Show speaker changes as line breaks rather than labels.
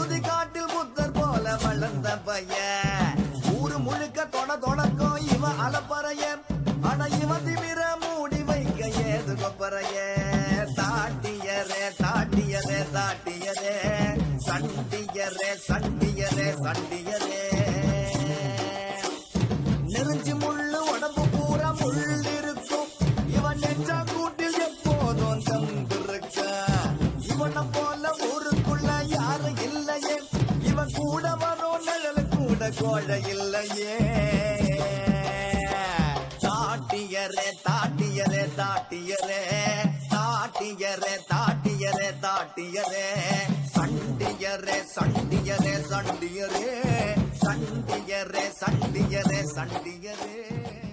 ஊதி காட்டில் புத்தர் போல வளர்ந்த பையன் ஊரு முழுக்க தொட தொடக்கம் இவன் அலப்பறைய அட இவன் திமிர மூடி வைக்க ஏது கொப்பறைய தாட்டியரே தாட்டியரே தாட்டியரே சண்டியரே சண்டியரே சண்டியரே நெருஞ்சி முள்ளு உடம்பு பூரா முள் இருக்கும் இவன் நெஞ்சா கூட்டில் எப்போதும் தந்திருக்க இவனை போல ஊருக்குள்ள யாரும் இல்லையே இவன் கூட வரும் நிழல் கூட கோழ இல்லையே தாட்டியரே தாட்டியரே தாட்டியரே தாட்டியரே தாட்டியரே தாட்டியரே சண்டியரே சண்டியரே சண்டியரே சண்டியரே சண்டியரே சண்டியரே